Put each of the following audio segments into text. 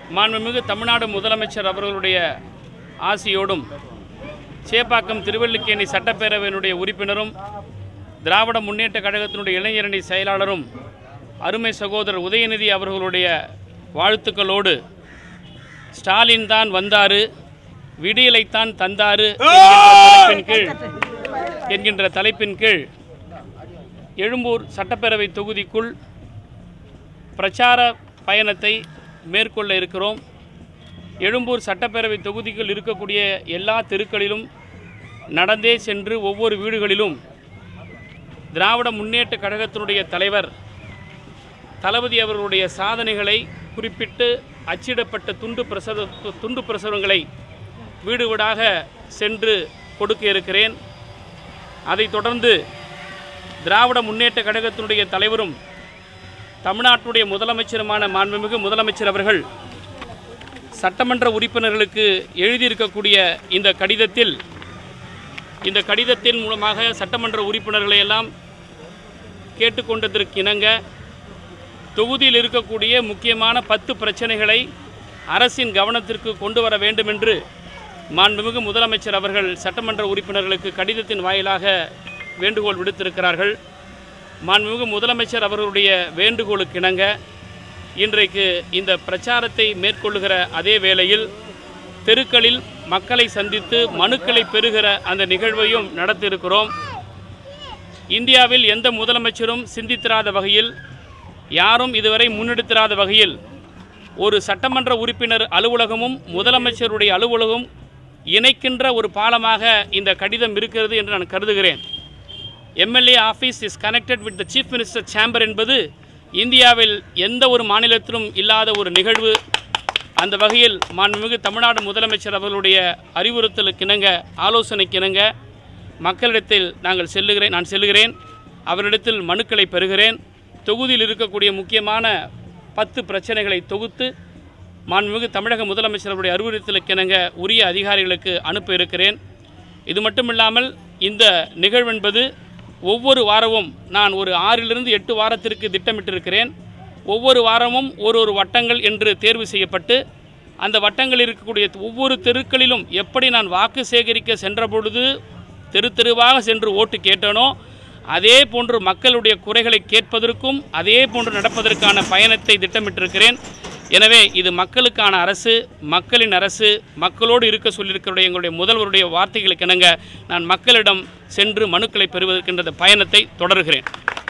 மாண்புமிகு தமிழ்நாடு முதலமைச்சர் அவர்களுடைய ஆசியோடும் சேப்பாக்கம் திருவல்லிக்கேணி சட்டப்பேரவையினுடைய உறுப்பினரும் திராவிட முன்னேற்ற கழகத்தினுடைய இளைஞரணி செயலாளரும் அருமை சகோதரர் உதயநிதி அவர்களுடைய வாழ்த்துக்களோடு ஸ்டாலின் தான் வந்தாரு விடியலைத்தான் தந்தாரு என்கின்ற தலைப்பின் கீழ் என்கின்ற தலைப்பின் கீழ் எழும்பூர் சட்டப்பேரவை தொகுதிக்குள் பிரச்சார பயணத்தை மேற்கொள்ள இருக்கிறோம் எழும்பூர் சட்டப்பேரவை தொகுதிக்குள் இருக்கக்கூடிய எல்லா தெருக்களிலும் நடந்தே சென்று ஒவ்வொரு வீடுகளிலும் திராவிட முன்னேற்ற கழகத்தினுடைய தலைவர் தளபதி அவர்களுடைய சாதனைகளை குறிப்பிட்டு அச்சிடப்பட்ட துண்டு பிரசுர துண்டு பிரசுரங்களை வீடு வீடாக சென்று கொடுக்க இருக்கிறேன் அதைத் தொடர்ந்து திராவிட முன்னேற்ற கழகத்தினுடைய தலைவரும் தமிழ்நாட்டுடைய முதலமைச்சருமான மாண்புமிகு முதலமைச்சர் அவர்கள் சட்டமன்ற உறுப்பினர்களுக்கு எழுதியிருக்கக்கூடிய இந்த கடிதத்தில் இந்த கடிதத்தின் மூலமாக சட்டமன்ற உறுப்பினர்களை எல்லாம் கேட்டுக்கொண்டதற்கு இணங்க தொகுதியில் இருக்கக்கூடிய முக்கியமான பத்து பிரச்சனைகளை அரசின் கவனத்திற்கு கொண்டு வர வேண்டும் என்று மாண்புமிகு முதலமைச்சர் அவர்கள் சட்டமன்ற உறுப்பினர்களுக்கு கடிதத்தின் வாயிலாக வேண்டுகோள் விடுத்திருக்கிறார்கள் மாண்புமிகு முதலமைச்சர் அவர்களுடைய வேண்டுகோளுக்கு இணங்க இன்றைக்கு இந்த பிரச்சாரத்தை மேற்கொள்ளுகிற அதே வேளையில் தெருக்களில் மக்களை சந்தித்து மனுக்களை பெறுகிற அந்த நிகழ்வையும் நடத்தியிருக்கிறோம் இந்தியாவில் எந்த முதலமைச்சரும் சிந்தித்திராத வகையில் யாரும் இதுவரை முன்னெடுத்திராத வகையில் ஒரு சட்டமன்ற உறுப்பினர் அலுவலகமும் முதலமைச்சருடைய அலுவலகம் இணைக்கின்ற ஒரு பாலமாக இந்த கடிதம் இருக்கிறது என்று நான் கருதுகிறேன் MLA office is connected with the chief minister chamber என்பது இந்தியாவில் எந்த ஒரு மாநிலத்திலும் இல்லாத ஒரு நிகழ்வு அந்த வகையில் மாண்புமிகு தமிழ்நாடு முதலமைச்சர் அவர்களுடைய அறிவுறுத்தலுக்கு இணங்க ஆலோசனைக்கு இணங்க மக்களிடத்தில் நாங்கள் செல்லுகிறேன் நான் செல்லுகிறேன் அவரிடத்தில் மனுக்களை பெறுகிறேன் தொகுதியில் இருக்கக்கூடிய முக்கியமான பத்து பிரச்சனைகளை தொகுத்து மாண்புமிகு தமிழக முதலமைச்சர் அவருடைய அறிவுறுத்தலுக்கு இணங்க உரிய அதிகாரிகளுக்கு அனுப்ப இருக்கிறேன் இது மட்டுமில்லாமல் இந்த நிகழ்வென்பது ஒவ்வொரு வாரமும் நான் ஒரு ஆறிலிருந்து எட்டு வாரத்திற்கு திட்டமிட்டிருக்கிறேன் ஒவ்வொரு வாரமும் ஒரு ஒரு வட்டங்கள் என்று தேர்வு செய்யப்பட்டு அந்த வட்டங்களில் இருக்கக்கூடிய ஒவ்வொரு தெருக்களிலும் எப்படி நான் வாக்கு சேகரிக்க சென்ற பொழுது தெரு தெருவாக சென்று ஓட்டு கேட்டேனோ அதே போன்று மக்களுடைய குறைகளை கேட்பதற்கும் அதே போன்று நடப்பதற்கான பயணத்தை திட்டமிட்டிருக்கிறேன் எனவே இது மக்களுக்கான அரசு மக்களின் அரசு மக்களோடு இருக்க சொல்லியிருக்கிற எங்களுடைய முதல்வருடைய வார்த்தைகளுக்கு இணங்க நான் மக்களிடம் சென்று மனுக்களை பெறுவதற்கின்ற இந்த பயணத்தை தொடர்கிறேன்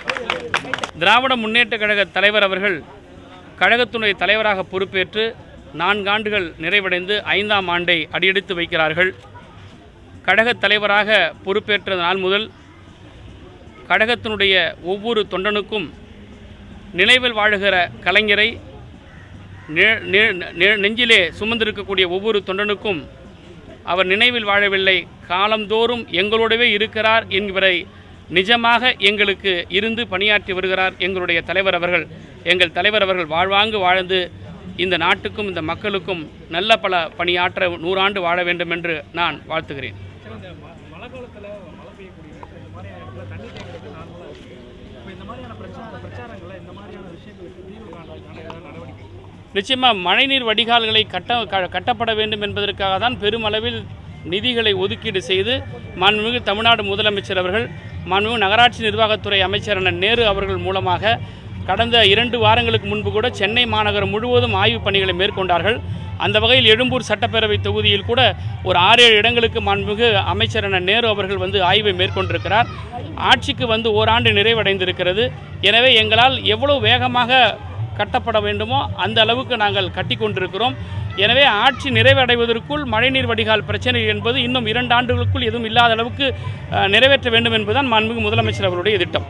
திராவிட முன்னேற்ற கழக தலைவர் அவர்கள் கழகத்தினுடைய தலைவராக பொறுப்பேற்று நான்காண்டுகள் நிறைவடைந்து ஐந்தாம் ஆண்டை அடியெடுத்து வைக்கிறார்கள் கழகத் தலைவராக பொறுப்பேற்ற நாள் முதல் கழகத்தினுடைய ஒவ்வொரு தொண்டனுக்கும் நினைவில் வாழுகிற கலைஞரை நெ- நெ- நெ- நெஞ்சிலே சுமந்திருக்கக்கூடிய ஒவ்வொரு தொண்டனுக்கும் அவர் நினைவில் வாழவில்லை காலந்தோறும் எங்களோடவே இருக்கிறார் என்பதை நிஜமாக எங்களுக்கு இருந்து பணியாற்றி வருகிறார் எங்களுடைய தலைவர் அவர்கள் எங்கள் தலைவர் அவர்கள் வாழ்வாங்கு வாழ்ந்து இந்த நாட்டுக்கும் இந்த மக்களுக்கும் நல்ல பல பணியாற்ற நூறாண்டு வாழ வேண்டும் என்று நான் வாழ்த்துகிறேன் சரி இந்த ம- மழை காலத்தில் மழை பெய்யக்கூடிய நேரத்துல இந்த மாதிரியான இடத்துல தண்ணி தேங்கிறது நார்மலாக இருக்குது இப்போ இந்த மாதிரியான பிரச்சார பிரச்சாரங்களை இந்த மாதிரியான விஷயங்களுக்கு தீர்வு காண்றதுக்கான ஏதாவது நடவடிக்கை நிச்சயமாக மழைநீர் வடிகால்களை கட்ட க- கட்டப்பட வேண்டும் என்பதற்காக தான் பெருமளவில் நிதிகளை ஒதுக்கீடு செய்து மாண்புமிகு தமிழ்நாடு முதலமைச்சர் அவர்கள் மாண்புமிகு நகராட்சி நிர்வாகத்துறை அமைச்சர் அண்ணன் நேரு அவர்கள் மூலமாக கடந்த இரண்டு வாரங்களுக்கு முன்பு கூட சென்னை மாநகரம் முழுவதும் ஆய்வுப் பணிகளை மேற்கொண்டார்கள் அந்த வகையில் எழும்பூர் சட்டப்பேரவை தொகுதியில் கூட ஒரு ஆறு ஏழு இடங்களுக்கு மாண்புமிகு அமைச்சர் அண்ணன் நேரு அவர்கள் வந்து ஆய்வை மேற்கொண்டிருக்கிறார் ஆட்சிக்கு வந்து ஓராண்டு நிறைவடைந்திருக்கிறது எனவே எங்களால் எவ்வளவு வேகமாக கட்டப்பட வேண்டுமோ அந்த அளவுக்கு நாங்கள் கட்டி கொண்டிருக்கிறோம் எனவே ஆட்சி நிறைவடைவதற்குள் மழைநீர் வடிகால் பிரச்சனை என்பது இன்னும் இரண்டு ஆண்டுகளுக்குள் எதுவும் இல்லாத அளவுக்கு அஹ், நிறைவேற்ற வேண்டும் என்பதுதான் மாண்புமிகு முதலமைச்சர் அவருடைய திட்டம்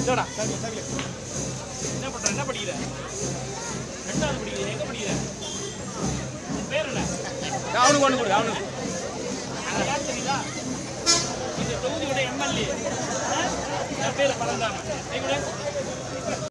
இதோடா என்ன பண்ற என்ன படிக்கிற ரெண்டாவது படிக்கிற எங்க படிக்கிற உன் பேர் என்ன அவனுக்கு ஒன்று கொடு அவனுக்கு அது யார் தெரியுதா இந்த தொகுதியோட எம்எல்ஏ என் பேர் பரந்தாமன்